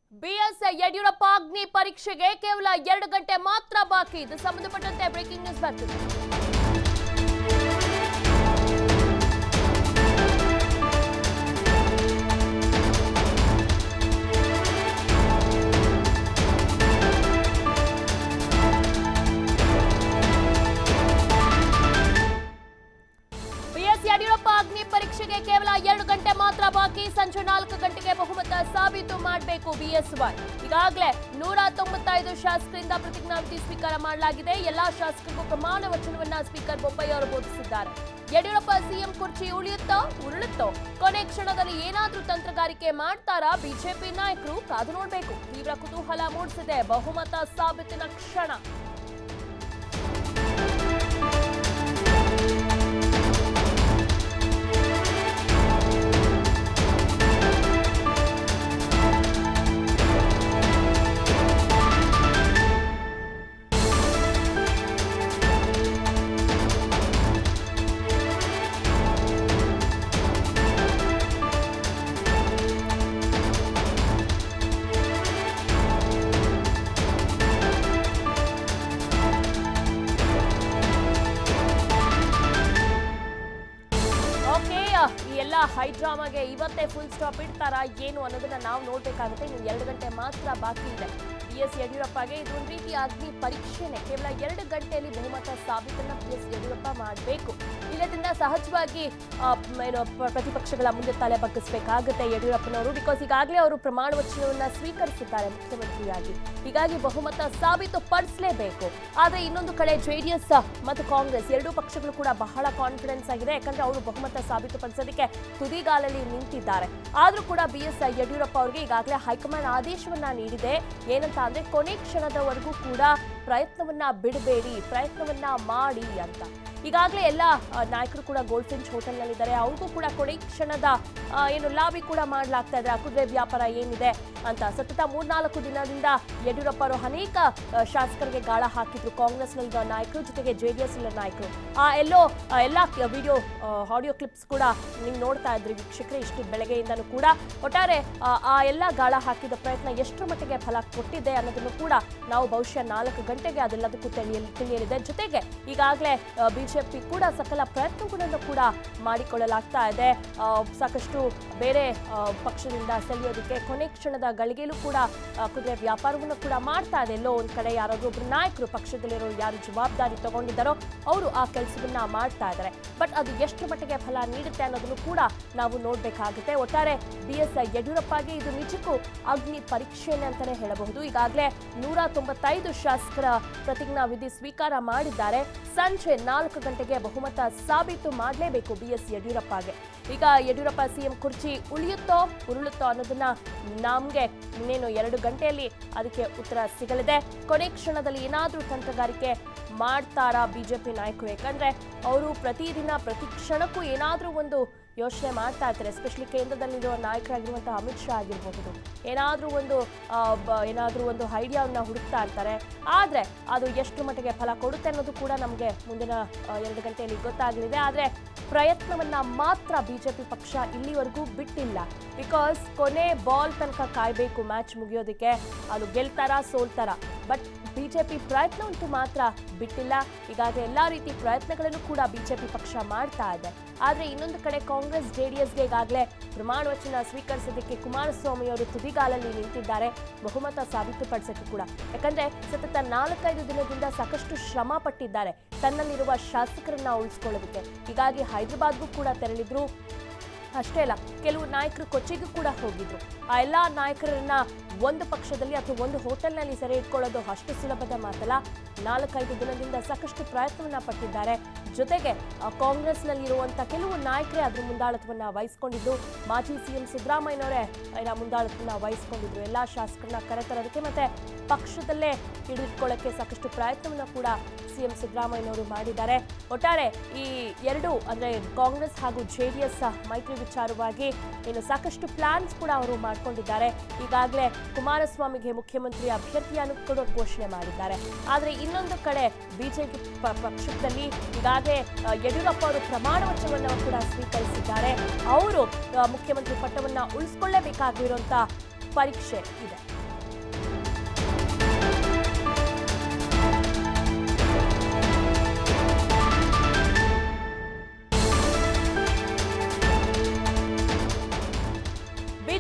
BS Yediyurappa ಅಗ್ನಿ ಪರೀಕ್ಷೆಗೆ ಕೇವಲ ಎರಡು ಗಂಟೆ ಮಾತ್ರ ಬಾಕಿ ಇದು ಸಂಬಂಧಪಟ್ಟಂತೆ ಬ್ರೇಕಿಂಗ್ ನ್ಯೂಸ್ ಬರ್ತಿದೆ ಬಿಎಸ್ ಯಡಿಯೂರಪ್ಪ ಅಗ್ನಿ ಪರೀಕ್ಷೆಗೆ ಕೇವಲ ಎರಡು ಗಂಟೆ ಮಾತ್ರ ಬಾಕಿ ಸಂಜೆ ನಾಲ್ಕು ಗಂಟೆಗೆ ಬಹುಮತ ಸಾಬೀತು ಮಾಡಬೇಕು ಬಿಎಸ್ವೈ ಈಗಾಗಲೇ ನೂರ ತೊಂಬತ್ತೈದು ಶಾಸಕರಿಂದ ಪ್ರತಿಜ್ಞಾವಿಧಿ ಸ್ವೀಕಾರ ಮಾಡಲಾಗಿದೆ ಎಲ್ಲಾ ಶಾಸಕರಿಗೂ ಪ್ರಮಾಣ ವಚನವನ್ನ ಸ್ಪೀಕರ್ ಬೊಪ್ಪಯ್ಯ ಅವರು ಬೋಧಿಸಿದ್ದಾರೆ ಯಡಿಯೂರಪ್ಪ ಸಿಎಂ ಕುರ್ಚಿ ಉಳಿಯುತ್ತೋ ಉರುಳುತ್ತೋ ಕೊನೆ ಕ್ಷಣದಲ್ಲಿ ಏನಾದ್ರೂ ತಂತ್ರಗಾರಿಕೆ ಮಾಡ್ತಾರಾ ಬಿಜೆಪಿ ನಾಯಕರು ಕಾದು ನೋಡಬೇಕು ತೀವ್ರ ಕುತೂಹಲ ಮೂಡಿಸಿದೆ ಬಹುಮತ ಸಾಬೀತಿನ ಕ್ಷಣ ಓಕೆ ಈ ಎಲ್ಲ ಹೈ ಡ್ರಾಮಾಗೆ ಇವತ್ತೇ ಫುಲ್ ಸ್ಟಾಪ್ ಇಡ್ತಾರಾ ಏನು ಅನ್ನೋದನ್ನ ನಾವು ನೋಡ್ಬೇಕಾಗುತ್ತೆ ಇನ್ನು ಎರಡು ಗಂಟೆ ಮಾತ್ರ ಬಾಕಿ ಇದೆ ಬಿ ಎಸ್ ಯಡಿಯೂರಪ್ಪಗೆ ಇದು ಒಂದು ರೀತಿಯ ಅಗ್ನಿ ಪರೀಕ್ಷೆನೆ ಕೇವಲ ಎರಡು ಗಂಟೆಯಲ್ಲಿ ಬಹುಮತ ಸಾಬೀತನ್ನ ಬಿ ಎಸ್ ಯಡಿಯೂರಪ್ಪ ಮಾಡಬೇಕು ಇಲ್ಲದಿಂದ ಸಹಜವಾಗಿ ಆ, ಏನು ಪ- ಪ್ರತಿಪಕ್ಷಗಳ ಮುಂದೆ ತಲೆ ಬಗ್ಗಿಸಬೇಕಾಗುತ್ತೆ ಯಡಿಯೂರಪ್ಪನವರು ಬಿಕಾಸ್ ಈಗಾಗಲೇ ಅವರು ಪ್ರಮಾಣ ವಚನವನ್ನ ಸ್ವೀಕರಿಸಿದ್ದಾರೆ ಮುಖ್ಯಮಂತ್ರಿಯಾಗಿ ಹೀಗಾಗಿ ಬಹುಮತ ಸಾಬೀತು ಪಡಿಸಲೇಬೇಕು ಆದ್ರೆ ಇನ್ನೊಂದು ಕಡೆ ಜೆಡಿಎಸ್ ಮತ್ತು ಕಾಂಗ್ರೆಸ್ ಎರಡೂ ಪಕ್ಷಗಳು ಕೂಡ ಬಹಳ ಕಾನ್ಫಿಡೆನ್ಸ್ ಆಗಿದೆ ಯಾಕಂದ್ರೆ ಅವರು ಬಹುಮತ ಸಾಬೀತುಪಡಿಸೋದಕ್ಕೆ ತುದಿಗಾಲಲ್ಲಿ ನಿಂತಿದ್ದಾರೆ ಆದ್ರೂ ಕೂಡ ಬಿ ಎಸ್ ಯಡಿಯೂರಪ್ಪ ಅವರಿಗೆ ಈಗಾಗಲೇ ಹೈಕಮಾಂಡ್ ಆದೇಶವನ್ನ ನೀಡಿದೆ ಏನಂತ ಅಂದ್ರೆ ಕೊನೆ ಕ್ಷಣದವರೆಗೂ ಕೂಡ ಪ್ರಯತ್ನವನ್ನ ಬಿಡಬೇಡಿ ಪ್ರಯತ್ನವನ್ನ ಮಾಡಿ ಅಂತ ಈಗಾಗಲೇ ಎಲ್ಲ ಆ, ನಾಯಕರು ಕೂಡ ಗೋಲ್ಡ್ ಫಿಂಚ್ ಹೋಟೆಲ್ನಲ್ಲಿದ್ದಾರೆ ಅವ್ರಿಗೂ ಕೂಡ ಕೊನೆ ಕ್ಷಣದ ಆ, ಏನು ಲಾಬಿ ಕೂಡ ಮಾಡಲಾಗ್ತಾ ಇದೆ ಆ ಕುದುರೆ ವ್ಯಾಪಾರ ಏನಿದೆ ಅಂತ ಸತತ ಮೂರ್ನಾಲ್ಕು ದಿನದಿಂದ ಯಡಿಯೂರಪ್ಪ ಅವರು ಅನೇಕ ಆ, ಶಾಸಕರಿಗೆ ಗಾಳ ಹಾಕಿದ್ರು ಕಾಂಗ್ರೆಸ್ನ ನಾಯಕರು ಜೊತೆಗೆ ಜೆ ಡಿ ಎಸ್ ನಾಯಕರು ಆ ಎಲ್ಲೋ ಆ, ಎಲ್ಲ ವಿಡಿಯೋ ಆಡಿಯೋ ಕ್ಲಿಪ್ಸ್ ಕೂಡ ನೀವು ನೋಡ್ತಾ ಇದ್ರಿ ವೀಕ್ಷಕರೇ ಇಷ್ಟು ಬೆಳಗ್ಗೆಯಿಂದನೂ ಕೂಡ ಒಟ್ಟಾರೆ ಆ, ಆ ಎಲ್ಲ ಗಾಳ ಹಾಕಿದ ಪ್ರಯತ್ನ ಎಷ್ಟರ ಮಟ್ಟಿಗೆ ಫಲ ಕೊಟ್ಟಿದೆ ಅನ್ನೋದನ್ನು ಕೂಡ ನಾವು ಬಹುಶಃ ನಾಲ್ಕು ಗಂಟೆಗೆ ಅದೆಲ್ಲದಕ್ಕೂ ತಿಳಿಯಲಿ ತಿಳಿಯಲಿದೆ ಜೊತೆಗೆ ಈಗಾಗಲೇ ಬಿಜೆಪಿ ಕೂಡ ಸಕಲ ಪ್ರಯತ್ನಗಳನ್ನು ಕೂಡ ಮಾಡಿಕೊಳ್ಳಲಾಗ್ತಾ ಇದೆ ಆ, ಸಾಕಷ್ಟು ಬೇರೆ ಆ, ಪಕ್ಷದಿಂದ ಸೆಳೆಯೋದಕ್ಕೆ ಕೊನೆ ಕ್ಷಣದ ಗಳಿಗೆಲೂ ಕೂಡ ಆ, ಕುದುರೆ ವ್ಯಾಪಾರವನ್ನು ಕೂಡ ಮಾಡ್ತಾ ಇದೆ ಎಲ್ಲೋ ಒಂದ್ ಕಡೆ ಯಾರಾದ್ರೂ ಒಬ್ರು ನಾಯಕರು ಪಕ್ಷದಲ್ಲಿರೋ ಯಾರು ಜವಾಬ್ದಾರಿ ತಗೊಂಡಿದ್ದಾರೋ ಅವರು ಆ ಕೆಲಸವನ್ನ ಮಾಡ್ತಾ ಇದ್ದಾರೆ ಬಟ್ ಅದು ಎಷ್ಟು ಮಟ್ಟಿಗೆ ಫಲ ನೀಡುತ್ತೆ ಅನ್ನೋದನ್ನು ಕೂಡ ನಾವು ನೋಡ್ಬೇಕಾಗುತ್ತೆ ಒಟ್ಟಾರೆ ಬಿ ಎಸ್ ಯಡಿಯೂರಪ್ಪಗೆ ಇದು ನಿಜಕ್ಕೂ ಅಗ್ನಿ ಪರೀಕ್ಷೆನೆ ಅಂತಾನೆ ಹೇಳಬಹುದು ಈಗಾಗಲೇ ನೂರ ತೊಂಬತ್ತೈದು ಶಾಸಕರ ಪ್ರತಿಜ್ಞಾ ವಿಧಿ ಸ್ವೀಕಾರ ಮಾಡಿದ್ದಾರೆ ಸಂಜೆ ನಾಲ್ಕು ಗಂಟೆಗೆ ಬಹುಮತ ಸಾಬೀತು ಮಾಡಲೇಬೇಕು ಬಿ ಎಸ್ ಯಡಿಯೂರಪ್ಪಗೆ ಈಗ ಯಡಿಯೂರಪ್ಪ ಸಿಎಂ ಕುರ್ಚಿ ಉಳಿಯುತ್ತೋ ಉರುಳುತ್ತೋ ಅನ್ನೋದನ್ನ ನಮ್ಗೆ ಇನ್ನೇನು ಎರಡು ಗಂಟೆಯಲ್ಲಿ ಅದಕ್ಕೆ ಉತ್ತರ ಸಿಗಲಿದೆ ಕೊನೆ ಕ್ಷಣದಲ್ಲಿ ಏನಾದ್ರೂ ತಂತ್ರಗಾರಿಕೆ ಮಾಡ್ತಾರಾ ಬಿಜೆಪಿ ನಾಯಕರು ಯಾಕಂದ್ರೆ ಅವರು ಪ್ರತಿದಿನ ಪ್ರತಿ ಕ್ಷಣಕ್ಕೂ ಏನಾದ್ರೂ ಒಂದು ಯೋಚನೆ ಮಾಡ್ತಾ ಇರ್ತಾರೆ ಎಸ್ಪೆಷಲಿ ಕೇಂದ್ರದಲ್ಲಿರುವ ನಾಯಕರಾಗಿರುವಂತಹ ಅಮಿತ್ ಶಾ ಆಗಿರಬಹುದು ಏನಾದ್ರೂ ಒಂದು ಆ, ಬ- ಏನಾದ್ರೂ ಒಂದು ಐಡಿಯಾವನ್ನ ಹುಡುಕ್ತಾ ಇರ್ತಾರೆ ಆದ್ರೆ ಅದು ಎಷ್ಟು ಮಟ್ಟಿಗೆ ಫಲ ಕೊಡುತ್ತೆ ಅನ್ನೋದು ಕೂಡ ನಮಗೆ ಮುಂದಿನ ಆ, ಎರಡು ಗಂಟೆಯಲ್ಲಿ ಗೊತ್ತಾಗಲಿದೆ ಆದ್ರೆ ಪ್ರಯತ್ನವನ್ನ ಮಾತ್ರ ಬಿಜೆಪಿ ಪಕ್ಷ ಇಲ್ಲಿವರೆಗೂ ಬಿಟ್ಟಿಲ್ಲ ಬಿಕಾಸ್ ಕೊನೆ ಬಾಲ್ ತನಕ ಕಾಯ್ಬೇಕು ಮ್ಯಾಚ್ ಮುಗಿಯೋದಕ್ಕೆ ಅದು ಗೆಲ್ತಾರ ಸೋಲ್ತಾರ ಬಟ್ ಬಿಜೆಪಿ ಪ್ರಯತ್ನವಂತೂ ಮಾತ್ರ ಬಿಟ್ಟಿಲ್ಲ ಈಗಾಗಲೇ ಎಲ್ಲಾ ರೀತಿ ಪ್ರಯತ್ನಗಳನ್ನು ಕೂಡ ಬಿಜೆಪಿ ಪಕ್ಷ ಮಾಡ್ತಾ ಇದೆ ಆದ್ರೆ ಇನ್ನೊಂದು ಕಡೆ ಕಾಂಗ್ರೆಸ್ ಜೆಡಿಎಸ್ಗೆ ಈಗಾಗಲೇ ಪ್ರಮಾಣ ವಚನ ಸ್ವೀಕರಿಸೋದಕ್ಕೆ ಕುಮಾರಸ್ವಾಮಿ ಅವರು ತುದಿಗಾಲಲ್ಲಿ ನಿಂತಿದ್ದಾರೆ ಬಹುಮತ ಸಾಬೀತುಪಡಿಸಕ್ಕೆ ಕೂಡ ಯಾಕಂದ್ರೆ ಸತತ ನಾಲ್ಕೈದು ದಿನದಿಂದ ಸಾಕಷ್ಟು ಶ್ರಮ ಪಟ್ಟಿದ್ದಾರೆ ತನ್ನಲ್ಲಿರುವ ಶಾಸಕರನ್ನ ಉಳಿಸ್ಕೊಳ್ಳೋದಕ್ಕೆ ಹೀಗಾಗಿ ಹೈದರಾಬಾದ್ಗೂ ಕೂಡ ತೆರಳಿದ್ರು ಅಷ್ಟೇ ಅಲ್ಲ ಕೆಲವು ನಾಯಕರು ಕೊಚ್ಚಿಗೂ ಕೂಡ ಹೋಗಿದ್ರು ಆ ಎಲ್ಲಾ ನಾಯಕರನ್ನ ಒಂದು ಪಕ್ಷದಲ್ಲಿ ಅಥವಾ ಒಂದು ಹೋಟೆಲ್ನಲ್ಲಿ ಸೆರೆ ಇಟ್ಕೊಳ್ಳೋದು ಅಷ್ಟು ಸುಲಭದ ಮಾತಲ್ಲ ನಾಲ್ಕೈದು ದಿನದಿಂದ ಸಾಕಷ್ಟು ಪ್ರಯತ್ನವನ್ನ ಪಟ್ಟಿದ್ದಾರೆ ಜೊತೆಗೆ ಆ, ಕಾಂಗ್ರೆಸ್ನಲ್ಲಿರುವಂತ ಕೆಲವು ನಾಯಕರೇ ಅದ್ರ ಮುಂದಾಳತ್ವನ್ನ ವಹಿಸ್ಕೊಂಡಿದ್ದು ಮಾಜಿ ಸಿಎಂ ಸಿದ್ದರಾಮಯ್ಯನವರೇ ಇದರ ಮುಂದಾಳತ್ವನ್ನ ವಹಿಸ್ಕೊಂಡಿದ್ರು ಎಲ್ಲಾ ಶಾಸಕರನ್ನ ಕರೆತರೋದಕ್ಕೆ ಮತ್ತೆ ಪಕ್ಷದಲ್ಲೇ ಹಿಡಿದಿಟ್ಕೊಳ್ಳೋಕೆ ಸಾಕಷ್ಟು ಪ್ರಯತ್ನವನ್ನ ಕೂಡ ಸಿಎಂ ಸಿದ್ದರಾಮಯ್ಯನವರು ಮಾಡಿದ್ದಾರೆ ಒಟ್ಟಾರೆ ಈ ಎರಡು ಅಂದ್ರೆ ಕಾಂಗ್ರೆಸ್ ಹಾಗೂ ಜೆಡಿಎಸ್ ಮೈತ್ರಿ ವಿಚಾರವಾಗಿ ಇನ್ನು ಸಾಕಷ್ಟು ಪ್ಲಾನ್ಸ್ ಕೂಡ ಅವರು ಮಾಡ್ಕೊಂಡಿದ್ದಾರೆ ಈಗಾಗಲೇ ಕುಮಾರಸ್ವಾಮಿಗೆ ಮುಖ್ಯಮಂತ್ರಿ ಅಭ್ಯರ್ಥಿಯನ್ನು ಕೂಡ ಘೋಷಣೆ ಮಾಡಿದ್ದಾರೆ ಆದರೆ ಇನ್ನೊಂದು ಕಡೆ ಬಿಜೆಪಿ ಪಕ್ಷದಲ್ಲಿ ಈಗಾಗಲೇ ಆ, ಯಡಿಯೂರಪ್ಪ ಅವರು ಪ್ರಮಾಣ ವಚನವನ್ನು ಕೂಡ ಸ್ವೀಕರಿಸಿದ್ದಾರೆ ಅವರು ಆ, ಮುಖ್ಯಮಂತ್ರಿ ಪಟ್ಟವನ್ನ ಉಳಿಸ್ಕೊಳ್ಳೇಬೇಕಾಗಿರುವಂತ ಪರೀಕ್ಷೆ ಇದೆ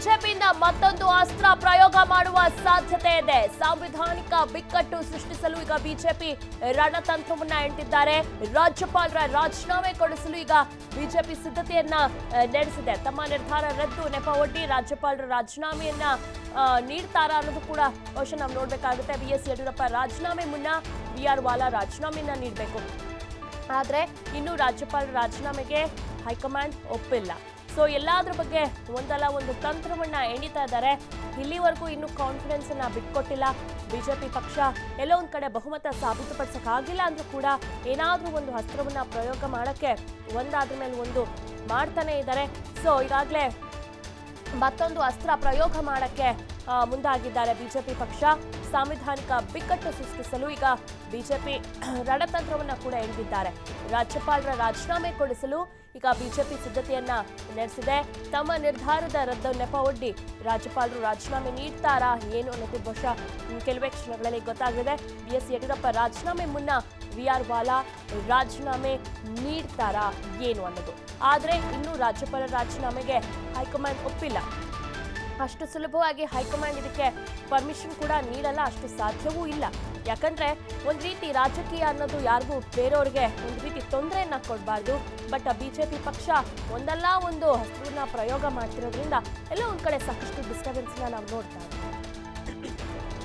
ಬಿಜೆಪಿಯಿಂದ ಮತ್ತೊಂದು ಅಸ್ತ್ರ ಪ್ರಯೋಗ ಮಾಡುವ ಸಾಧ್ಯತೆ ಇದೆ ಸಾಂವಿಧಾನಿಕ ಬಿಕ್ಕಟ್ಟು ಸೃಷ್ಟಿಸಲು ಈಗ ಬಿಜೆಪಿ ರಣತಂತ್ರವನ್ನ ಎಂಟಿದ್ದಾರೆ ರಾಜ್ಯಪಾಲರ ರಾಜೀನಾಮೆ ಕೊಡಿಸಲು ಈಗ ಬಿಜೆಪಿ ಸಿದ್ಧತೆಯನ್ನ ಆ, ನಡೆಸಿದೆ ತಮ್ಮ ನಿರ್ಧಾರ ರದ್ದು ನೆಪ ಒಡ್ಡಿ ರಾಜ್ಯಪಾಲರ ರಾಜೀನಾಮೆಯನ್ನ ಆ, ನೀಡ್ತಾರಾ ಅನ್ನೋದು ಕೂಡ ಬಹುಶಃ ನಾವು ನೋಡ್ಬೇಕಾಗುತ್ತೆ ಬಿ ಎಸ್ ಯಡಿಯೂರಪ್ಪ ರಾಜೀನಾಮೆ ಮುನ್ನ ಬಿ ಆರ್ ವಾಲಾ ರಾಜೀನಾಮೆಯನ್ನ ನೀಡಬೇಕು ಆದರೆ ಇನ್ನು ರಾಜ್ಯಪಾಲರ ರಾಜೀನಾಮೆಗೆ ಹೈಕಮಾಂಡ್ ಒಪ್ಪಿಲ್ಲ ಸೊ ಎಲ್ಲಾದ್ರ ಬಗ್ಗೆ ಒಂದಲ್ಲ ಒಂದು ತಂತ್ರವನ್ನ ಎಣಿತಾ ಇದ್ದಾರೆ ಇಲ್ಲಿವರೆಗೂ ಇನ್ನು ಕಾನ್ಫಿಡೆನ್ಸ್ ಅನ್ನ ಬಿಟ್ಕೊಟ್ಟಿಲ್ಲ ಬಿಜೆಪಿ ಪಕ್ಷ ಎಲ್ಲೋ ಒಂದ್ ಕಡೆ ಬಹುಮತ ಸಾಬೀತುಪಡಿಸಕ್ಕಾಗಿಲ್ಲ ಅಂದ್ರೂ ಕೂಡ ಏನಾದ್ರೂ ಒಂದು ಅಸ್ತ್ರವನ್ನ ಪ್ರಯೋಗ ಮಾಡಕ್ಕೆ ಒಂದಾದ್ರ ಮೇಲೆ ಒಂದು ಮಾಡ್ತಾನೆ ಇದ್ದಾರೆ ಸೊ ಈಗಾಗಲೇ ಮತ್ತೊಂದು ಅಸ್ತ್ರ ಪ್ರಯೋಗ ಮಾಡಕ್ಕೆ ಆ, ಮುಂದಾಗಿದ್ದಾರೆ ಬಿಜೆಪಿ ಪಕ್ಷ ಸಾಂವಿಧಾನಿಕ ಬಿಕ್ಕಟ್ಟು ಸೃಷ್ಟಿಸಲು ಈಗ ಬಿಜೆಪಿ ರಣತಂತ್ರವನ್ನ ಕೂಡ ಎಳೆದಿದ್ದಾರೆ ರಾಜ್ಯಪಾಲರ ರಾಜೀನಾಮೆ ಕೊಡಿಸಲು ಈಗ ಬಿಜೆಪಿ ಸಿದ್ಧತೆಯನ್ನ ನಡೆಸಿದೆ ತಮ್ಮ ನಿರ್ಧಾರದ ರದ್ದು ನೆಪ ಒಡ್ಡಿ ರಾಜ್ಯಪಾಲರು ರಾಜೀನಾಮೆ ನೀಡ್ತಾರಾ ಏನು ಅನ್ನೋದು ಬಹುಶಃ ಇನ್ನು ಕೆಲವೇ ಕ್ಷಣಗಳಲ್ಲಿ ಗೊತ್ತಾಗಲಿದೆ ಬಿ ಎಸ್ ಯಡಿಯೂರಪ್ಪ ರಾಜೀನಾಮೆ ಮುನ್ನ ವಿ ಆರ್ ವಾಲಾ ರಾಜೀನಾಮೆ ನೀಡ್ತಾರಾ ಏನು ಅನ್ನೋದು ಆದರೆ ಇನ್ನೂ ರಾಜ್ಯಪಾಲರ ರಾಜೀನಾಮೆಗೆ ಹೈಕಮಾಂಡ್ ಒಪ್ಪಿಲ್ಲ ಅಷ್ಟು ಸುಲಭವಾಗಿ ಹೈಕಮಾಂಡ್ ಇದಕ್ಕೆ ಪರ್ಮಿಷನ್ ಕೂಡ ನೀಡಲ್ಲ ಅಷ್ಟು ಸಾಧ್ಯವೂ ಇಲ್ಲ ಯಾಕಂದ್ರೆ ಒಂದ್ ರೀತಿ ರಾಜಕೀಯ ಅನ್ನೋದು ಯಾರಿಗೂ ಬೇರೆಯವ್ರಿಗೆ ಒಂದ್ ರೀತಿ ತೊಂದರೆಯನ್ನ ಕೊಡಬಾರ್ದು ಬಟ್ ಬಿಜೆಪಿ ಪಕ್ಷ ಒಂದಲ್ಲ ಒಂದು ಹಸ್ತವನ್ನ ಪ್ರಯೋಗ ಮಾಡ್ತಿರೋದ್ರಿಂದ ಎಲ್ಲ ಒಂದ್ ಕಡೆ ಸಾಕಷ್ಟು ಡಿಸ್ಟರ್ಬೆನ್ಸ್ ನಾವು ನೋಡ್ತಾ ಇದ್ದೀವಿ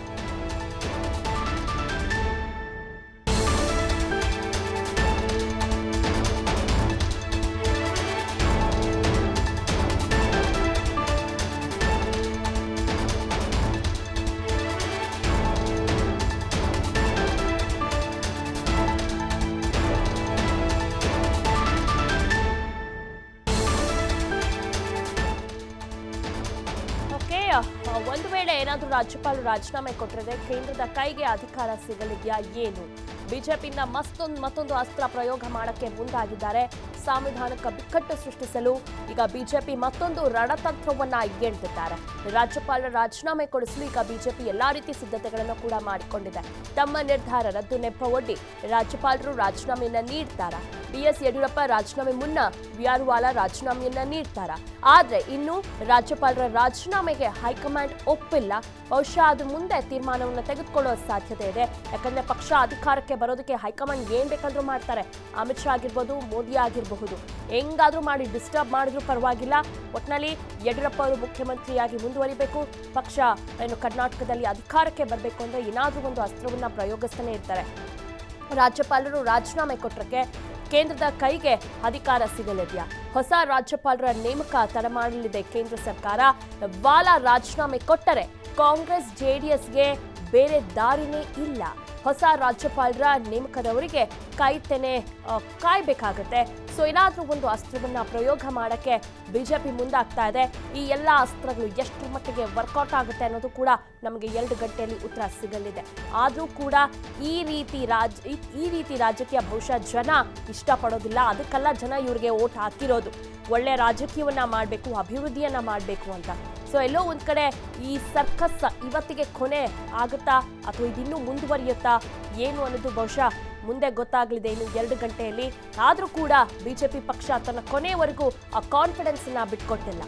ಓಕೆ ಒಂದು ವೇಳೆ ಏನಾದರೂ ರಾಜ್ಯಪಾಲರು ರಾಜೀನಾಮೆ ಕೊಟ್ಟಿರದೆ ಕೇಂದ್ರದ ಕೈಗೆ ಅಧಿಕಾರ ಸಿಗಲಿದೆಯಾ ಏನು ಬಿಜೆಪಿಯಿಂದ ಮತ್ತೊಂದು ಮತ್ತೊಂದು ಅಸ್ತ್ರ ಪ್ರಯೋಗ ಮಾಡಕ್ಕೆ ಮುಂದಾಗಿದ್ದಾರೆ ಸಾಂವಿಧಾನಿಕ ಬಿಕ್ಕಟ್ಟು ಸೃಷ್ಟಿಸಲು ಈಗ ಬಿಜೆಪಿ ಮತ್ತೊಂದು ರಣತಂತ್ರವನ್ನ ಎಣ್ತಿದ್ದಾರೆ ರಾಜ್ಯಪಾಲರ ರಾಜೀನಾಮೆ ಕೊಡಿಸಲು ಈಗ ಬಿಜೆಪಿ ಎಲ್ಲಾ ರೀತಿ ಸಿದ್ಧತೆಗಳನ್ನು ಕೂಡ ಮಾಡಿಕೊಂಡಿದೆ ತಮ್ಮ ನಿರ್ಧಾರ ರದ್ದು ನೆಪ ಒಡ್ಡಿ ರಾಜ್ಯಪಾಲರು ರಾಜೀನಾಮೆಯನ್ನ ನೀಡ್ತಾರಾ ಬಿಎಸ್ ಯಡಿಯೂರಪ್ಪ ರಾಜೀನಾಮೆ ಮುನ್ನ ವಿ ಆರ್ ವಾಲಾ ರಾಜೀನಾಮೆಯನ್ನ ನೀಡ್ತಾರಾ ಆದ್ರೆ ಇನ್ನು ರಾಜ್ಯಪಾಲರ ರಾಜೀನಾಮೆಗೆ ಹೈಕಮಾಂಡ್ ಒಪ್ಪಿಲ್ಲ ಬಹುಶಃ ಅದು ಮುಂದೆ ತೀರ್ಮಾನವನ್ನು ತೆಗೆದುಕೊಳ್ಳೋ ಸಾಧ್ಯತೆ ಇದೆ ಯಾಕಂದ್ರೆ ಪಕ್ಷ ಅಧಿಕಾರಕ್ಕೆ ಬರೋದಕ್ಕೆ ಹೈಕಮಾಂಡ್ ಏನ್ ಬೇಕಾದ್ರೂ ಮಾಡ್ತಾರೆ ಅಮಿತ್ ಶಾ ಆಗಿರ್ಬೋದು ಮೋದಿ ಆಗಿರಬಹುದು ಹೆಂಗಾದ್ರೂ ಮಾಡಿ ಡಿಸ್ಟರ್ಬ್ ಮಾಡಿದ್ರು ಪರವಾಗಿಲ್ಲ ಒಟ್ನಲ್ಲಿ ಯಡಿಯೂರಪ್ಪ ಅವರು ಮುಖ್ಯಮಂತ್ರಿಯಾಗಿ ಮುಂದುವರಿಬೇಕು ಪಕ್ಷ ಏನು ಕರ್ನಾಟಕದಲ್ಲಿ ಅಧಿಕಾರಕ್ಕೆ ಬರಬೇಕು ಅಂದ್ರೆ ಏನಾದ್ರೂ ಒಂದು ಅಸ್ತ್ರವನ್ನ ಪ್ರಯೋಗಿಸ್ತಾನೆ ಇರ್ತಾರೆ ರಾಜ್ಯಪಾಲರು ರಾಜೀನಾಮೆ ಕೊಟ್ಟರೆ ಕೇಂದ್ರದ ಕೈಗೆ ಅಧಿಕಾರ ಸಿಗಲಿದೆಯಾ ಹೊಸ ರಾಜ್ಯಪಾಲರ ನೇಮಕ ತಡ ಮಾಡಲಿದೆ ಕೇಂದ್ರ ಸರ್ಕಾರ ವಾಲಾ ರಾಜೀನಾಮೆ ಕೊಟ್ಟರೆ ಕಾಂಗ್ರೆಸ್ ಜೆಡಿಎಸ್ಗೆ ಬೇರೆ ದಾರಿನೇ ಇಲ್ಲ ಹೊಸ ರಾಜ್ಯಪಾಲರ ನೇಮಕದವರಿಗೆ ಕಾಯ್ತೇನೆ ಆ, ಕಾಯ್ಬೇಕಾಗತ್ತೆ ಸೊ ಏನಾದ್ರೂ ಒಂದು ಅಸ್ತ್ರವನ್ನ ಪ್ರಯೋಗ ಮಾಡಕ್ಕೆ ಬಿಜೆಪಿ ಮುಂದಾಗ್ತಾ ಇದೆ ಈ ಎಲ್ಲ ಅಸ್ತ್ರಗಳು ಎಷ್ಟು ಮಟ್ಟಿಗೆ ವರ್ಕೌಟ್ ಆಗುತ್ತೆ ಅನ್ನೋದು ಕೂಡ ನಮಗೆ ಎರಡು ಗಂಟೆಯಲ್ಲಿ ಉತ್ತರ ಸಿಗಲಿದೆ ಆದರೂ ಕೂಡ ಈ ರೀತಿ ರಾಜ್ ಈ- ಈ ರೀತಿ ರಾಜಕೀಯ ಬಹುಶಃ ಜನ ಇಷ್ಟಪಡೋದಿಲ್ಲ ಅದಕ್ಕೆಲ್ಲ ಜನ ಇವ್ರಿಗೆ ಓಟ್ ಹಾಕಿರೋದು ಒಳ್ಳೆ ರಾಜಕೀಯವನ್ನ ಮಾಡಬೇಕು ಅಭಿವೃದ್ಧಿಯನ್ನ ಮಾಡಬೇಕು ಅಂತ ಸೊ ಎಲ್ಲೋ ಒಂದ್ ಕಡೆ ಈ ಸರ್ಕಸ್ ಇವತ್ತಿಗೆ ಕೊನೆ ಆಗುತ್ತಾ ಅಥವಾ ಇದಿನ್ನೂ ಮುಂದುವರಿಯುತ್ತಾ ಏನು ಅನ್ನೋದು ಬಹುಶಃ ಮುಂದೆ ಗೊತ್ತಾಗಲಿದೆ ಇನ್ನು ಎರಡು ಗಂಟೆಯಲ್ಲಿ ಆದರೂ ಕೂಡ ಬಿಜೆಪಿ ಪಕ್ಷ ತನ್ನ ಕೊನೆಯವರೆಗೂ ಆ ಕಾನ್ಫಿಡೆನ್ಸ್ ಅನ್ನ ಬಿಟ್ಕೊಟ್ಟಿಲ್ಲ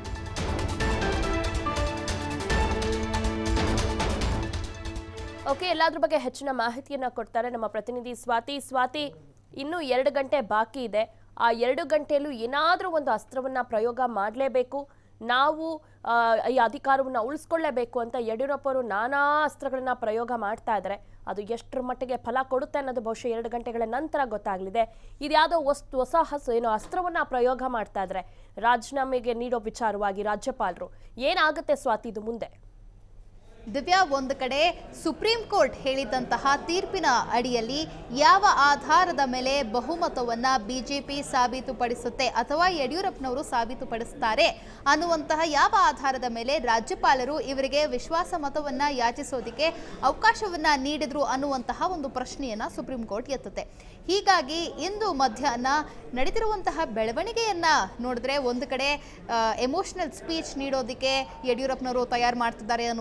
ಓಕೆ ಎಲ್ಲಾದ್ರ ಬಗ್ಗೆ ಹೆಚ್ಚಿನ ಮಾಹಿತಿಯನ್ನ ಕೊಡ್ತಾರೆ ನಮ್ಮ ಪ್ರತಿನಿಧಿ ಸ್ವಾತಿ ಸ್ವಾತಿ ಇನ್ನು ಎರಡು ಗಂಟೆ ಬಾಕಿ ಇದೆ ಆ ಎರಡು ಗಂಟೆಯಲ್ಲೂ ಏನಾದರೂ ಒಂದು ಅಸ್ತ್ರವನ್ನ ಪ್ರಯೋಗ ಮಾಡಲೇಬೇಕು ನಾವು ಆ, ಈ ಅಧಿಕಾರವನ್ನ ಉಳಿಸ್ಕೊಳ್ಳೇಬೇಕು ಅಂತ ಯಡಿಯೂರಪ್ಪ ಅವರು ನಾನಾ ಅಸ್ತ್ರಗಳನ್ನ ಪ್ರಯೋಗ ಮಾಡ್ತಾ ಇದ್ದಾರೆ ಅದು ಎಷ್ಟರ ಮಟ್ಟಿಗೆ ಫಲ ಕೊಡುತ್ತೆ ಅನ್ನೋದು ಬಹುಶಃ ಎರಡು ಗಂಟೆಗಳ ನಂತರ ಗೊತ್ತಾಗಲಿದೆ ಇದ್ಯಾವುದೋ ವಸ್ತು ಹೊಸ ಹಸು ಏನೋ ಅಸ್ತ್ರವನ್ನ ಪ್ರಯೋಗ ಮಾಡ್ತಾ ಇದ್ದಾರೆ ರಾಜೀನಾಮೆಗೆ ನೀಡೋ ವಿಚಾರವಾಗಿ ರಾಜ್ಯಪಾಲರು ಏನಾಗುತ್ತೆ ಸ್ವಾತಿ ಇದು ಮುಂದೆ ದಿವ್ಯಾ ಒಂದು ಕಡೆ ಸುಪ್ರೀಂ ಕೋರ್ಟ್ ಹೇಳಿದಂತಹ ತೀರ್ಪಿನ ಅಡಿಯಲ್ಲಿ ಯಾವ ಆಧಾರದ ಮೇಲೆ ಬಹುಮತವನ್ನ ಬಿಜೆಪಿ ಸಾಬೀತುಪಡಿಸುತ್ತೆ ಅಥವಾ ಯಡಿಯೂರಪ್ಪನವರು ಸಾಬೀತುಪಡಿಸ್ತಾರೆ ಅನ್ನುವಂತಹ ಯಾವ ಆಧಾರದ ಮೇಲೆ ರಾಜ್ಯಪಾಲರು ಇವರಿಗೆ ವಿಶ್ವಾಸ ಮತವನ್ನ ಯಾಚಿಸೋದಕ್ಕೆ ಅವಕಾಶವನ್ನ ನೀಡಿದ್ರು ಅನ್ನುವಂತಹ ಒಂದು ಪ್ರಶ್ನೆಯನ್ನ ಸುಪ್ರೀಂ ಕೋರ್ಟ್ ಎತ್ತುತ್ತೆ ಹೀಗಾಗಿ ಇಂದು ಮಧ್ಯಾಹ್ನ ನಡೀತಿರುವಂತಹ ಬೆಳವಣಿಗೆಯನ್ನ ನೋಡಿದ್ರೆ ಒಂದು ಕಡೆ ಎಮೋಷನಲ್ ಸ್ಪೀಚ್ ನೀಡೋದಕ್ಕೆ ಯಡಿಯೂರಪ್ಪನವರು ತಯಾರು ಮಾಡ್ತಿದ್ದಾರೆ ಅನ್ನುವಂತಹ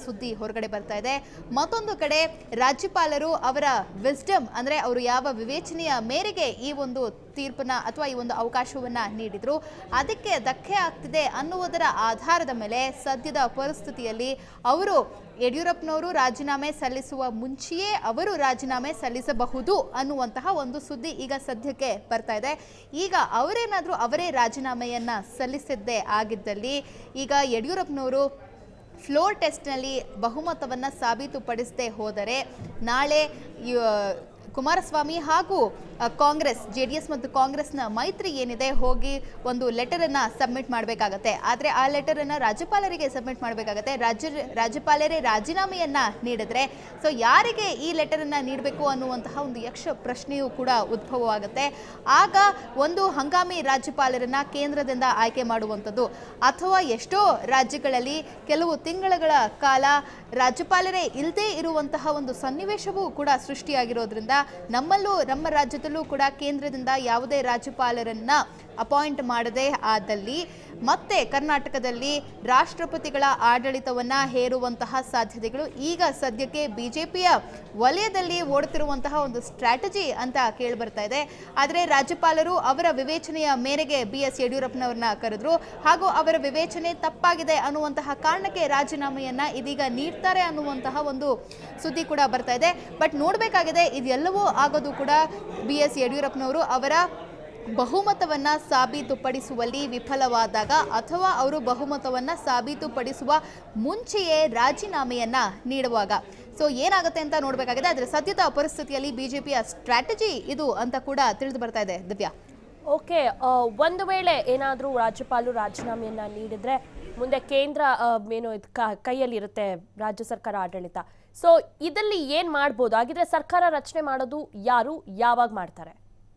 ಸುದ್ದಿ ಹೊರಗಡೆ ಬರ್ತಾ ಇದೆ ಮತ್ತೊಂದು ಕಡೆ ರಾಜ್ಯಪಾಲರು ಅವರ ವಿಸ್ಡಮ್ ಅಂದ್ರೆ ಅವರು ಯಾವ ವಿವೇಚನೆಯ ಮೇರೆಗೆ ಈ ಒಂದು ತೀರ್ಪನ್ನ ಅಥವಾ ಈ ಒಂದು ಅವಕಾಶವನ್ನ ನೀಡಿದ್ರು ಅದಕ್ಕೆ ಧಕ್ಕೆ ಆಗ್ತಿದೆ ಅನ್ನುವುದರ ಆಧಾರದ ಮೇಲೆ ಸದ್ಯದ ಪರಿಸ್ಥಿತಿಯಲ್ಲಿ ಅವರು ಯಡಿಯೂರಪ್ಪನವರು ರಾಜೀನಾಮೆ ಸಲ್ಲಿಸುವ ಮುಂಚೆಯೇ ಅವರು ರಾಜೀನಾಮೆ ಸಲ್ಲಿಸಬಹುದು ಅನ್ನುವಂತಹ ಒಂದು ಸುದ್ದಿ ಈಗ ಸದ್ಯಕ್ಕೆ ಬರ್ತಾ ಇದೆ ಈಗ ಅವರೇನಾದರೂ ಅವರೇ ರಾಜೀನಾಮೆಯನ್ನ ಸಲ್ಲಿಸಿದ್ದೇ ಆಗಿದ್ದಲ್ಲಿ ಈಗ ಯಡಿಯೂರಪ್ಪನವರು ಫ್ಲೋರ್ ಟೆಸ್ಟ್ನಲ್ಲಿ ಬಹುಮತವನ್ನು ಸಾಬೀತುಪಡಿಸದೆ ಹೋದರೆ ನಾಳೆ ಇವ- ಕುಮಾರಸ್ವಾಮಿ ಹಾಗೂ ಅ, ಕಾಂಗ್ರೆಸ್ ಜೆ ಡಿ ಎಸ್ ಮತ್ತು ಕಾಂಗ್ರೆಸ್ನ ಮೈತ್ರಿ ಏನಿದೆ ಹೋಗಿ ಒಂದು ಲೆಟರನ್ನು ಸಬ್ಮಿಟ್ ಮಾಡಬೇಕಾಗತ್ತೆ ಆದರೆ ಆ ಲೆಟರನ್ನು ರಾಜ್ಯಪಾಲರಿಗೆ ಸಬ್ಮಿಟ್ ಮಾಡಬೇಕಾಗತ್ತೆ ರಾಜ್ಯ ರಾಜ್ಯಪಾಲರೇ ರಾಜೀನಾಮೆಯನ್ನು ನೀಡಿದ್ರೆ ಸೊ ಯಾರಿಗೆ ಈ ಲೆಟರನ್ನು ನೀಡಬೇಕು ಅನ್ನುವಂತಹ ಒಂದು ಯಕ್ಷ ಪ್ರಶ್ನೆಯೂ ಕೂಡ ಉದ್ಭವವಾಗುತ್ತೆ ಆಗ ಒಂದು ಹಂಗಾಮಿ ರಾಜ್ಯಪಾಲರನ್ನ ಕೇಂದ್ರದಿಂದ ಆಯ್ಕೆ ಮಾಡುವಂಥದ್ದು ಅಥವಾ ಎಷ್ಟೋ ರಾಜ್ಯಗಳಲ್ಲಿ ಕೆಲವು ತಿಂಗಳುಗಳ ಕಾಲ ರಾಜ್ಯಪಾಲರೇ ಇಲ್ಲದೇ ಇರುವಂತಹ ಒಂದು ಸನ್ನಿವೇಶವೂ ಕೂಡ ಸೃಷ್ಟಿಯಾಗಿರೋದ್ರಿಂದ ನಮ್ಮಲ್ಲೂ ನಮ್ಮ ರಾಜ್ಯದಲ್ಲೂ ಕೂಡ ಕೇಂದ್ರದಿಂದ ಯಾವುದೇ ರಾಜ್ಯಪಾಲರನ್ನ ಅಪಾಯಿಂಟ್ ಮಾಡದೇ ಆದಲ್ಲಿ ಮತ್ತೆ ಕರ್ನಾಟಕದಲ್ಲಿ ರಾಷ್ಟ್ರಪತಿಗಳ ಆಡಳಿತವನ್ನ ಹೇರುವಂತಹ ಸಾಧ್ಯತೆಗಳು ಈಗ ಸದ್ಯಕ್ಕೆ ಬಿಜೆಪಿಯ ವಲಯದಲ್ಲಿ ಓಡುತ್ತಿರುವಂತಹ ಒಂದು ಸ್ಟ್ರಾಟಜಿ ಅಂತ ಕೇಳಿ ಬರ್ತಾ ಇದೆ ಆದರೆ ರಾಜ್ಯಪಾಲರು ಅವರ ವಿವೇಚನೆಯ ಮೇರೆಗೆ ಬಿ ಎಸ್ ಯಡಿಯೂರಪ್ಪನವ್ರನ್ನ ಕರೆದ್ರು ಹಾಗೂ ಅವರ ವಿವೇಚನೆ ತಪ್ಪಾಗಿದೆ ಅನ್ನುವಂತಹ ಕಾರಣಕ್ಕೆ ರಾಜೀನಾಮೆಯನ್ನ ಇದೀಗ ನೀಡ್ತಾರೆ ಅನ್ನುವಂತಹ ಒಂದು ಸುದ್ದಿ ಕೂಡ ಬರ್ತಾ ಇದೆ ಬಟ್ ನೋಡಬೇಕಾಗಿದೆ ಇದೆಲ್ಲವೂ ಆಗೋದು ಕೂಡ ಬಿ ಎಸ್ ಯಡಿಯೂರಪ್ಪನವರು ಅವರ ಬಹುಮತವನ್ನ ಸಾಬೀತುಪಡಿಸುವಲ್ಲಿ ವಿಫಲವಾದಾಗ ಅಥವಾ ಅವರು ಬಹುಮತವನ್ನ ಸಾಬೀತುಪಡಿಸುವ ಮುಂಚೆಯೇ ರಾಜೀನಾಮೆಯನ್ನ ನೀಡುವಾಗ ಸೊ ಏನಾಗುತ್ತೆ ಅಂತ ನೋಡಬೇಕಾಗಿದೆ ಆದರೆ ಸದ್ಯದ ಪರಿಸ್ಥಿತಿಯಲ್ಲಿ ಬಿಜೆಪಿಯ ಸ್ಟ್ರಾಟಜಿ ಇದು ಅಂತ ಕೂಡ ತಿಳಿದು ಬರ್ತಾ ಇದೆ ದಿವ್ಯಾ ಓಕೆ ಆ, ಒಂದು ವೇಳೆ ಏನಾದರೂ ರಾಜ್ಯಪಾಲರು ರಾಜೀನಾಮೆಯನ್ನ ನೀಡಿದ್ರೆ ಮುಂದೆ ಕೇಂದ್ರ ಆ, ಏನು ಇದ್ ಕ- ಕೈಯಲ್ಲಿರುತ್ತೆ ರಾಜ್ಯ ಸರ್ಕಾರ ಆಡಳಿತ ಸೊ ಇದಲ್ಲಿ ಏನ್ ಮಾಡ್ಬೋದು ಹಾಗಿದ್ರೆ ಸರ್ಕಾರ ರಚನೆ ಮಾಡೋದು ಯಾರು ಯಾವಾಗ ಮಾಡ್ತಾರೆ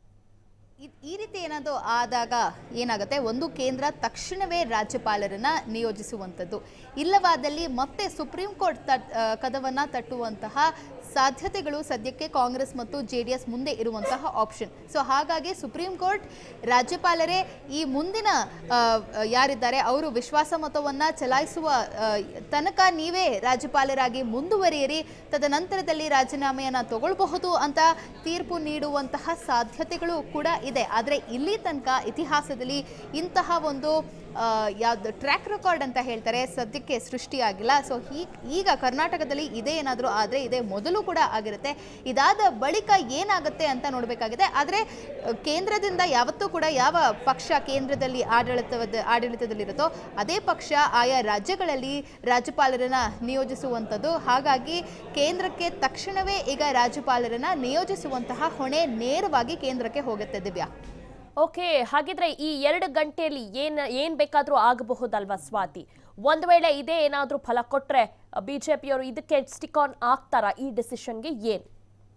ಇದ್- ಈ ರೀತಿ ಏನಾದರೂ ಆದಾಗ ಏನಾಗುತ್ತೆ ಒಂದು ಕೇಂದ್ರ ತಕ್ಷಣವೇ ರಾಜ್ಯಪಾಲರನ್ನ ನಿಯೋಜಿಸುವಂಥದ್ದು ಇಲ್ಲವಾದಲ್ಲಿ ಮತ್ತೆ ಸುಪ್ರೀಂ ಕೋರ್ಟ್ ತಟ್ ಆ, ಕದವನ್ನ ತಟ್ಟುವಂತಹ ಸಾಧ್ಯತೆಗಳು ಸದ್ಯಕ್ಕೆ ಕಾಂಗ್ರೆಸ್ ಮತ್ತು ಜೆ ಡಿ ಎಸ್ ಮುಂದೆ ಇರುವಂತಹ ಆಪ್ಷನ್ ಸೊ ಹಾಗಾಗಿ ಸುಪ್ರೀಂ ಕೋರ್ಟ್ ರಾಜ್ಯಪಾಲರೇ ಈ ಮುಂದಿನ ಆ, ಯಾರಿದ್ದಾರೆ ಅವರು ವಿಶ್ವಾಸ ಮತವನ್ನ ಚಲಾಯಿಸುವ ಆ, ತನಕ ನೀವೇ ರಾಜ್ಯಪಾಲರಾಗಿ ಮುಂದುವರಿಯಿರಿ ತದನಂತರದಲ್ಲಿ ರಾಜೀನಾಮೆಯನ್ನ ತಗೊಳ್ಬಹುದು ಅಂತ ತೀರ್ಪು ನೀಡುವಂತಹ ಸಾಧ್ಯತೆಗಳು ಕೂಡ ಇದೆ ಆದರೆ ಇಲ್ಲಿ ತನಕ ಇತಿಹಾಸದಲ್ಲಿ ಇಂತಹ ಒಂದು ಯಾವ್ದು ಟ್ರ್ಯಾಕ್ ರೆಕಾರ್ಡ್ ಅಂತ ಹೇಳ್ತಾರೆ ಸದ್ಯಕ್ಕೆ ಸೃಷ್ಟಿಯಾಗಿಲ್ಲ ಸೊ ಈಗ ಕರ್ನಾಟಕದಲ್ಲಿ ಇದೇ ಏನಾದರೂ ಆದರೆ ಇದೇ ಮೊದಲು ಕೂಡ ಆಗಿರುತ್ತೆ ಇದಾದ ಬಳಿಕ ಏನಾಗುತ್ತೆ ಅಂತ ನೋಡಬೇಕಾಗಿದೆ ಆದರೆ ಕೇಂದ್ರದಿಂದ ಯಾವತ್ತೂ ಕೂಡ ಯಾವ ಪಕ್ಷ ಕೇಂದ್ರದಲ್ಲಿ ಆಡಳಿತದ ಆಡಳಿತದಲ್ಲಿರುತ್ತೋ ಅದೇ ಪಕ್ಷ ಆಯಾ ರಾಜ್ಯಗಳಲ್ಲಿ ರಾಜ್ಯಪಾಲರನ್ನ ನಿಯೋಜಿಸುವಂಥದ್ದು ಹಾಗಾಗಿ ಕೇಂದ್ರಕ್ಕೆ ತಕ್ಷಣವೇ ಈಗ ರಾಜ್ಯಪಾಲರನ್ನ ನಿಯೋಜಿಸುವಂತಹ ಹೊಣೆ ನೇರವಾಗಿ ಕೇಂದ್ರಕ್ಕೆ ಹೋಗುತ್ತೆ ದಿವ್ಯಾ ಓಕೆ ಹಾಗಿದ್ರೆ ಈ ಎರಡು ಗಂಟೆಯಲ್ಲಿ ಏನ್ ಏನ್ ಬೇಕಾದ್ರೂ ಆಗಬಹುದಲ್ವಾ ಸ್ವಾತಿ ಒಂದ್ ವೇಳೆ ಇದೇ ಏನಾದ್ರೂ ಫಲ ಕೊಟ್ರೆ ಬಿಜೆಪಿಯವರು ಇದಕ್ಕೆ ಸ್ಟಿಕ್ ಆನ್ ಆಗ್ತಾರಾ ಈ ಡಿಸಿಷನ್ಗೆ ಏನ್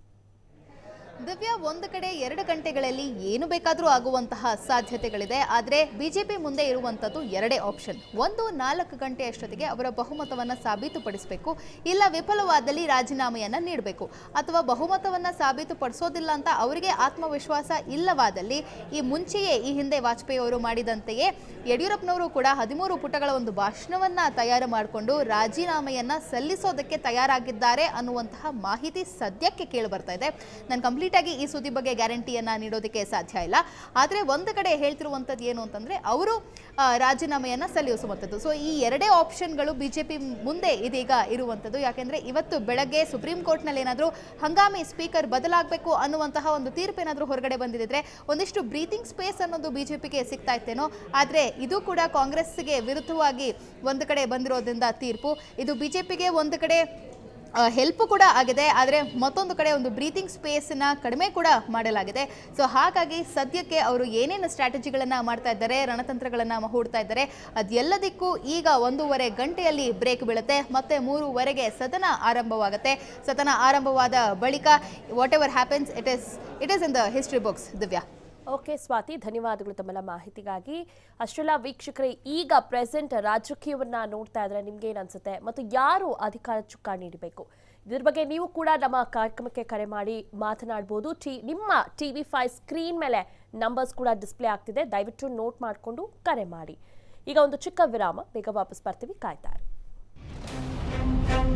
ದಿವ್ಯಾ ಒಂದು ಕಡೆ ಎರಡು ಗಂಟೆಗಳಲ್ಲಿ ಏನು ಬೇಕಾದರೂ ಆಗುವಂತಹ ಸಾಧ್ಯತೆಗಳಿದೆ ಆದರೆ ಬಿಜೆಪಿ ಮುಂದೆ ಇರುವಂಥದ್ದು ಎರಡೇ ಆಪ್ಷನ್ ಒಂದು ನಾಲ್ಕು ಗಂಟೆ ಅಷ್ಟೊತ್ತಿಗೆ ಅವರ ಬಹುಮತವನ್ನು ಸಾಬೀತುಪಡಿಸಬೇಕು ಇಲ್ಲ ವಿಫಲವಾದಲ್ಲಿ ರಾಜೀನಾಮೆಯನ್ನು ನೀಡಬೇಕು ಅಥವಾ ಬಹುಮತವನ್ನು ಸಾಬೀತುಪಡಿಸೋದಿಲ್ಲ ಅಂತ ಅವರಿಗೆ ಆತ್ಮವಿಶ್ವಾಸ ಇಲ್ಲವಾದಲ್ಲಿ ಈ ಮುಂಚೆಯೇ ಈ ಹಿಂದೆ ವಾಜಪೇಯಿ ಅವರು ಮಾಡಿದಂತೆಯೇ ಯಡಿಯೂರಪ್ಪನವರು ಕೂಡ ಹದಿಮೂರು ಪುಟಗಳ ಒಂದು ಭಾಷಣವನ್ನ ತಯಾರು ಮಾಡಿಕೊಂಡು ರಾಜೀನಾಮೆಯನ್ನ ಸಲ್ಲಿಸೋದಕ್ಕೆ ತಯಾರಾಗಿದ್ದಾರೆ ಅನ್ನುವಂತಹ ಮಾಹಿತಿ ಸದ್ಯಕ್ಕೆ ಕೇಳಿ ಬರ್ತಾ ಇದೆ ನಾನು ಕಂಪ್ಲೀಟ್ ಆಗಿ ಈ ಸುದ್ದಿ ಬಗ್ಗೆ ಗ್ಯಾರಂಟಿಯನ್ನ ನೀಡೋದಕ್ಕೆ ಸಾಧ್ಯ ಇಲ್ಲ ಆದರೆ ಒಂದು ಕಡೆ ಹೇಳ್ತಿರುವಂಥದ್ದು ಏನು ಅಂತಂದ್ರೆ ಅವರು ಆ, ರಾಜೀನಾಮೆಯನ್ನ ಸಲ್ಲಿಸುವಂಥದ್ದು ಸೊ ಈ ಎರಡೇ ಆಪ್ಷನ್ಗಳು ಬಿಜೆಪಿ ಮುಂದೆ ಇದೀಗ ಇರುವಂಥದ್ದು ಯಾಕೆಂದ್ರೆ ಇವತ್ತು ಬೆಳಗ್ಗೆ ಸುಪ್ರೀಂ ಕೋರ್ಟ್ನಲ್ಲಿ ಏನಾದರೂ ಹಂಗಾಮಿ ಸ್ಪೀಕರ್ ಬದಲಾಗಬೇಕು ಅನ್ನುವಂತಹ ಒಂದು ತೀರ್ಪು ಏನಾದರೂ ಹೊರಗಡೆ ಬಂದಿದ್ರೆ ಒಂದಿಷ್ಟು ಬ್ರೀತಿಂಗ್ ಸ್ಪೇಸ್ ಅನ್ನೋದು ಬಿಜೆಪಿಗೆ ಸಿಗ್ತಾ ಇತ್ತೇನೋ ಆದರೆ ಇದು ಕೂಡ ಕಾಂಗ್ರೆಸ್ಗೆ ವಿರುದ್ಧವಾಗಿ ಒಂದು ಕಡೆ ಬಂದಿರೋದ್ರಿಂದ ತೀರ್ಪು ಇದು ಬಿಜೆಪಿಗೆ ಒಂದು ಕಡೆ ಹೆಲ್ಪ್ ಕೂಡ ಆಗಿದೆ ಆದರೆ ಮತ್ತೊಂದು ಕಡೆ ಒಂದು ಬ್ರೀತಿಂಗ್ ಸ್ಪೇಸನ್ನ ಕಡಿಮೆ ಕೂಡ ಮಾಡಲಾಗಿದೆ ಸೊ ಹಾಗಾಗಿ ಸದ್ಯಕ್ಕೆ ಅವರು ಏನೇನು ಸ್ಟ್ರಾಟಜಿಗಳನ್ನು ಮಾಡ್ತಾ ಇದ್ದಾರೆ ರಣತಂತ್ರಗಳನ್ನು ಹೂಡ್ತಾ ಇದ್ದಾರೆ ಅದೆಲ್ಲದಕ್ಕೂ ಈಗ ಒಂದೂವರೆ ಗಂಟೆಯಲ್ಲಿ ಬ್ರೇಕ್ ಬೀಳುತ್ತೆ ಮತ್ತೆ ಮೂರುವರೆಗೆ ಸದನ ಆರಂಭವಾಗುತ್ತೆ ಸದನ ಆರಂಭವಾದ ಬಳಿಕ whatever happens it is it is in the history books Divya okay Swathi ಧನ್ಯವಾದಗಳು ತಮ್ಮೆಲ್ಲ ಮಾಹಿತಿಗಾಗಿ ಅಷ್ಟೆಲ್ಲ ವೀಕ್ಷಕರೇ ಈಗ ಪ್ರೆಸೆಂಟ್ ರಾಜಕೀಯವನ್ನ ನೋಡ್ತಾ ಇದ್ರೆ ನಿಮ್ಗೆ ಏನ್ ಅನ್ಸುತ್ತೆ ಮತ್ತು ಯಾರು ಅಧಿಕಾರ ಚುಕ್ಕ ನೀಡಬೇಕು ಇದ್ರ ಬಗ್ಗೆ ನೀವು ಕೂಡ ನಮ್ಮ ಕಾರ್ಯಕ್ರಮಕ್ಕೆ ಕರೆ ಮಾಡಿ ಮಾತನಾಡ್ಬೋದು ಟಿ ನಿಮ್ಮ ಟಿವಿ ಫೈವ್ ಸ್ಕ್ರೀನ್ ಮೇಲೆ ನಂಬರ್ಸ್ ಕೂಡ ಡಿಸ್ಪ್ಲೇ ಆಗ್ತಿದೆ ದಯವಿಟ್ಟು ನೋಟ್ ಮಾಡಿಕೊಂಡು ಕರೆ ಮಾಡಿ ಈಗ ಒಂದು ಚಿಕ್ಕ ವಿರಾಮ ಬೇಗ ವಾಪಸ್ ಬರ್ತೀವಿ ಕಾಯ್ತಾರೆ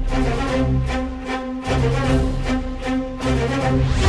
ಮಾಡಿದ್ದಾರೆ